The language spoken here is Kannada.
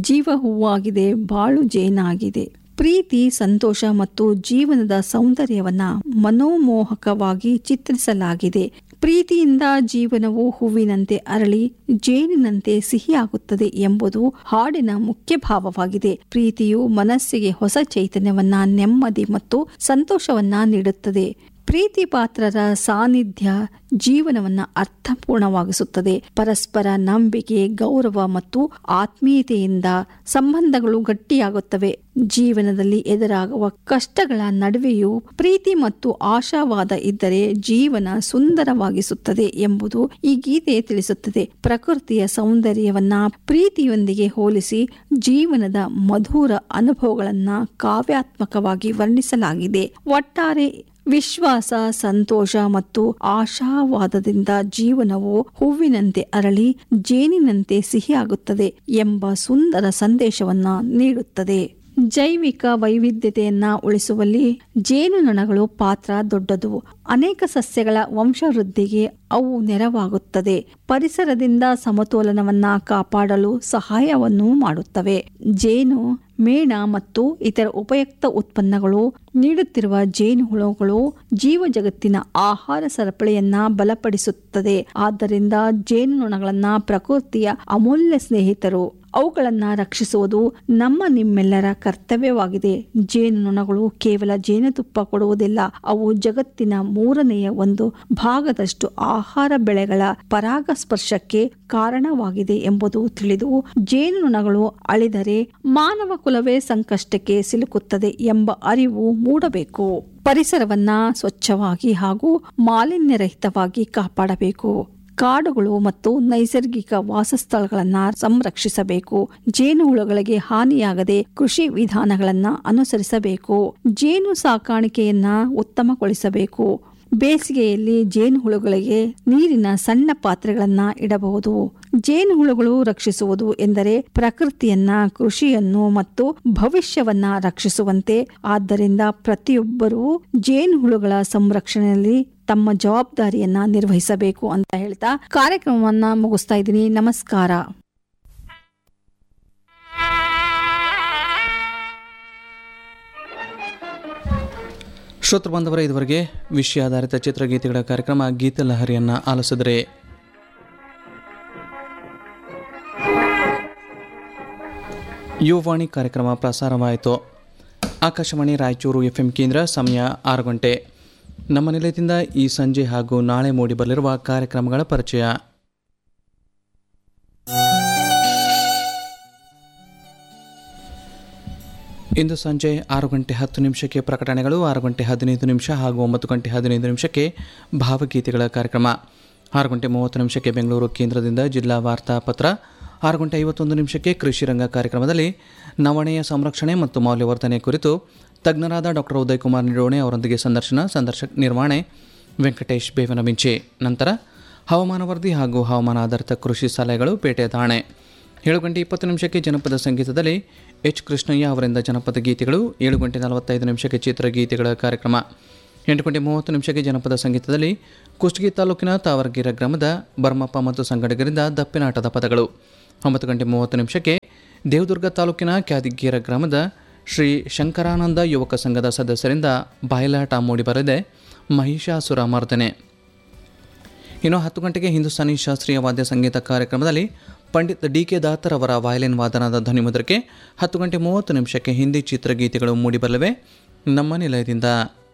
ಜೀವ ಹೂವಾಗಿದೆ ಬಾಳು ಜೇನಾಗಿದೆ ಪ್ರೀತಿ ಸಂತೋಷ ಮತ್ತು ಜೀವನದ ಸೌಂದರ್ಯವನ್ನ ಮನೋಮೋಹಕವಾಗಿ ಚಿತ್ರಿಸಲಾಗಿದೆ ಪ್ರೀತಿಯಿಂದ ಜೀವನವು ಹೂವಿನಂತೆ ಅರಳಿ ಜೇನಿನಂತೆ ಸಿಹಿಯಾಗುತ್ತದೆ ಎಂಬುದು ಹಾಡಿನ ಮುಖ್ಯ ಭಾವವಾಗಿದೆ ಪ್ರೀತಿಯು ಮನಸ್ಸಿಗೆ ಹೊಸ ಚೈತನ್ಯವನ್ನ ನೆಮ್ಮದಿ ಮತ್ತು ಸಂತೋಷವನ್ನ ನೀಡುತ್ತದೆ ಪ್ರೀತಿ ಪಾತ್ರರ ಸಾನ್ನಿಧ್ಯ ಜೀವನವನ್ನ ಅರ್ಥಪೂರ್ಣವಾಗಿಸುತ್ತದೆ ಪರಸ್ಪರ ನಂಬಿಕೆ ಗೌರವ ಮತ್ತು ಆತ್ಮೀಯತೆಯಿಂದ ಸಂಬಂಧಗಳು ಗಟ್ಟಿಯಾಗುತ್ತವೆ ಜೀವನದಲ್ಲಿ ಎದುರಾಗುವ ಕಷ್ಟಗಳ ನಡುವೆಯೂ ಪ್ರೀತಿ ಮತ್ತು ಆಶಾವಾದ ಇದ್ದರೆ ಜೀವನ ಸುಂದರವಾಗಿಸುತ್ತದೆ ಎಂಬುದು ಈ ಗೀತೆ ತಿಳಿಸುತ್ತದೆ ಪ್ರಕೃತಿಯ ಸೌಂದರ್ಯವನ್ನ ಪ್ರೀತಿಯೊಂದಿಗೆ ಹೋಲಿಸಿ ಜೀವನದ ಮಧುರ ಅನುಭವಗಳನ್ನ ಕಾವ್ಯಾತ್ಮಕವಾಗಿ ವರ್ಣಿಸಲಾಗಿದೆ ಒಟ್ಟಾರೆ ವಿಶ್ವಾಸ ಸಂತೋಷ ಮತ್ತು ಆಶಾವಾದದಿಂದ ಜೀವನವು ಹೂವಿನಂತೆ ಅರಳಿ ಜೇನಿನಂತೆ ಸಿಹಿಯಾಗುತ್ತದೆ ಎಂಬ ಸುಂದರ ಸಂದೇಶವನ್ನ ನೀಡುತ್ತದೆ ಜೈವಿಕ ವೈವಿಧ್ಯತೆಯನ್ನ ಉಳಿಸುವಲ್ಲಿ ಜೇನುನೊಣಗಳು ಪಾತ್ರ ದೊಡ್ಡದು ಅನೇಕ ಸಸ್ಯಗಳ ವಂಶವೃದ್ಧಿಗೆ ಅವು ನೆರವಾಗುತ್ತದೆ ಪರಿಸರದಿಂದ ಸಮತೋಲನವನ್ನ ಕಾಪಾಡಲು ಸಹಾಯವನ್ನು ಮಾಡುತ್ತವೆ ಜೇನು ಮೇಣ ಮತ್ತು ಇತರ ಉಪಯುಕ್ತ ಉತ್ಪನ್ನಗಳು ನೀಡುತ್ತಿರುವ ಜೇನುಹುಳುಗಳು ಜೀವ ಜಗತ್ತಿನ ಆಹಾರ ಸರಪಳಿಯನ್ನ ಬಲಪಡಿಸುತ್ತದೆ ಆದ್ದರಿಂದ ಜೇನುನೊಣಗಳನ್ನ ಪ್ರಕೃತಿಯ ಅಮೂಲ್ಯ ಸ್ನೇಹಿತರು ಅವುಗಳನ್ನ ರಕ್ಷಿಸುವುದು ನಮ್ಮ ನಿಮ್ಮೆಲ್ಲರ ಕರ್ತವ್ಯವಾಗಿದೆ ಜೇನುನೊಣಗಳು ಕೇವಲ ಜೇನುತುಪ್ಪ ಕೊಡುವುದಿಲ್ಲ ಅವು ಜಗತ್ತಿನ ಮೂರನೆಯ ಒಂದು ಭಾಗದಷ್ಟು ಆಹಾರ ಬೆಳೆಗಳ ಪರಾಗಸ್ಪರ್ಶಕ್ಕೆ ಕಾರಣವಾಗಿದೆ ಎಂಬುದು ತಿಳಿದು ಜೇನುನೊಣಗಳು ಅಳಿದರೆ ಮಾನವ ಕುಲವೇ ಸಂಕಷ್ಟಕ್ಕೆ ಸಿಲುಕುತ್ತದೆ ಎಂಬ ಅರಿವು ಮೂಡಬೇಕು ಪರಿಸರವನ್ನ ಸ್ವಚ್ಛವಾಗಿ ಹಾಗೂ ಮಾಲಿನ್ಯರಹಿತವಾಗಿ ಕಾಪಾಡಬೇಕು ಕಾಡುಗಳು ಮತ್ತು ನೈಸರ್ಗಿಕ ವಾಸಸ್ಥಳಗಳನ್ನ ಸಂರಕ್ಷಿಸಬೇಕು ಜೇನುಹುಳುಗಳಿಗೆ ಹಾನಿಯಾಗದೆ ಕೃಷಿ ವಿಧಾನಗಳನ್ನ ಅನುಸರಿಸಬೇಕು ಜೇನು ಸಾಕಾಣಿಕೆಯನ್ನ ಉತ್ತಮಗೊಳಿಸಬೇಕು ಬೇಸಿಗೆಯಲ್ಲಿ ಜೇನುಹುಳುಗಳಿಗೆ ನೀರಿನ ಸಣ್ಣ ಪಾತ್ರೆಗಳನ್ನ ಇಡಬಹುದು ಜೇನುಹುಳುಗಳು ರಕ್ಷಿಸುವುದು ಎಂದರೆ ಪ್ರಕೃತಿಯನ್ನ ಕೃಷಿಯನ್ನು ಮತ್ತು ಭವಿಷ್ಯವನ್ನ ರಕ್ಷಿಸುವಂತೆ ಆದ್ದರಿಂದ ಪ್ರತಿಯೊಬ್ಬರೂ ಜೇನುಹುಳುಗಳ ಸಂರಕ್ಷಣೆಯಲ್ಲಿ ತಮ್ಮ ಜವಾಬ್ದಾರಿಯನ್ನ ನಿರ್ವಹಿಸಬೇಕು ಅಂತ ಹೇಳ್ತಾ ಕಾರ್ಯಕ್ರಮವನ್ನ ಮುಗಿಸ್ತಾ ಇದ್ದೀನಿ ನಮಸ್ಕಾರ ಶ್ರೋತೃ ಬಾಂಧವರ ಇದುವರೆಗೆ ವಿಷಯ ಆಧಾರಿತ ಚಿತ್ರಗೀತೆಗಳ ಕಾರ್ಯಕ್ರಮ ಗೀತ ಲಹರಿಯನ್ನು ಆಲಿಸಿದರೆ ಯುವವಾಣಿ ಕಾರ್ಯಕ್ರಮ ಪ್ರಸಾರವಾಯಿತು ಆಕಾಶವಾಣಿ ರಾಯಚೂರು ಎಫ್ ಎಂ ಕೇಂದ್ರ ಸಮಯ ಆರು ಗಂಟೆ ನಮ್ಮ ನಿಲಯದಿಂದ ಈ ಸಂಜೆ ಹಾಗೂ ನಾಳೆ ಮೂಡಿಬರಲಿರುವ ಕಾರ್ಯಕ್ರಮಗಳ ಪರಿಚಯ ಇಂದು ಸಂಜೆ ಆರು ಗಂಟೆ ಹತ್ತು ನಿಮಿಷಕ್ಕೆ ಪ್ರಕಟಣೆಗಳು ಆರು ಗಂಟೆ ಹದಿನೈದು ನಿಮಿಷ ಹಾಗೂ ಒಂಬತ್ತು ಗಂಟೆ ಹದಿನೈದು ನಿಮಿಷಕ್ಕೆ ಭಾವಗೀತೆಗಳ ಕಾರ್ಯಕ್ರಮ ಆರು ಗಂಟೆ ಮೂವತ್ತು ನಿಮಿಷಕ್ಕೆ ಬೆಂಗಳೂರು ಕೇಂದ್ರದಿಂದ ಜಿಲ್ಲಾ ವಾರ್ತಾಪತ್ರ ಆರು ಗಂಟೆ ಐವತ್ತೊಂದು ನಿಮಿಷಕ್ಕೆ ಕೃಷಿ ರಂಗ ಕಾರ್ಯಕ್ರಮದಲ್ಲಿ ನವಣೆಯ ಸಂರಕ್ಷಣೆ ಮತ್ತು ಮೌಲ್ಯವರ್ಧನೆ ಕುರಿತು ತಜ್ಞರಾದ ಡಾಕ್ಟರ್ ಉದಯ್ ಕುಮಾರ್ ನಿಡೋಣೆ ಅವರೊಂದಿಗೆ ಸಂದರ್ಶನ ಸಂದರ್ಶಕ ನಿರ್ವಹಣೆ ವೆಂಕಟೇಶ್ ಬೇವನಮಿಂಚೆ ನಂತರ ಹವಾಮಾನ ವರದಿ ಹಾಗೂ ಹವಾಮಾನ ಆಧಾರಿತ ಕೃಷಿ ಸಲಹೆಗಳು ಪೇಟೆ ದಾಣೆ ಏಳು ಗಂಟೆ ಇಪ್ಪತ್ತು ನಿಮಿಷಕ್ಕೆ ಜನಪದ ಸಂಗೀತದಲ್ಲಿ ಎಚ್ ಕೃಷ್ಣಯ್ಯ ಅವರಿಂದ ಜನಪದ ಗೀತೆಗಳು ಏಳು ಗಂಟೆ ನಲವತ್ತೈದು ನಿಮಿಷಕ್ಕೆ ಚಿತ್ರಗೀತೆಗಳ ಕಾರ್ಯಕ್ರಮ ಎಂಟು ಗಂಟೆ ಮೂವತ್ತು ನಿಮಿಷಕ್ಕೆ ಜನಪದ ಸಂಗೀತದಲ್ಲಿ ಕುಷ್ಟಗಿ ತಾಲೂಕಿನ ತಾವರಗಿರ ಗ್ರಾಮದ ಬರ್ಮಪ್ಪ ಮತ್ತು ಸಂಗಡಿಗರಿಂದ ದಪ್ಪಿನಾಟದ ಪದಗಳು ಒಂಬತ್ತು ಗಂಟೆ ಮೂವತ್ತು ನಿಮಿಷಕ್ಕೆ ದೇವದುರ್ಗ ತಾಲೂಕಿನ ಕ್ಯಾದಿಗೇರ ಗ್ರಾಮದ ಶ್ರೀ ಶಂಕರಾನಂದ ಯುವಕ ಸಂಘದ ಸದಸ್ಯರಿಂದ ಬಾಯಲಾಟ ಮೂಡಿಬರದೆ ಮಹಿಷಾಸುರ ಮರ್ದನೆ ಇನ್ನು ಹತ್ತು ಗಂಟೆಗೆ ಹಿಂದೂಸ್ತಾನಿ ಶಾಸ್ತ್ರೀಯ ವಾದ್ಯ ಸಂಗೀತ ಕಾರ್ಯಕ್ರಮದಲ್ಲಿ ಪಂಡಿತ್ ಡಿ ಕೆ ದಾತರ್ ಅವರ ವಯಲಿನ್ ವಾದನದ ಧ್ವನಿಮುದ್ರಕ್ಕೆ ಹತ್ತು ಗಂಟೆ ಮೂವತ್ತು ನಿಮಿಷಕ್ಕೆ ಹಿಂದಿ ಚಿತ್ರಗೀತೆಗಳು ಮೂಡಿಬರಲಿವೆ ನಮ್ಮ ನಿಲಯದಿಂದ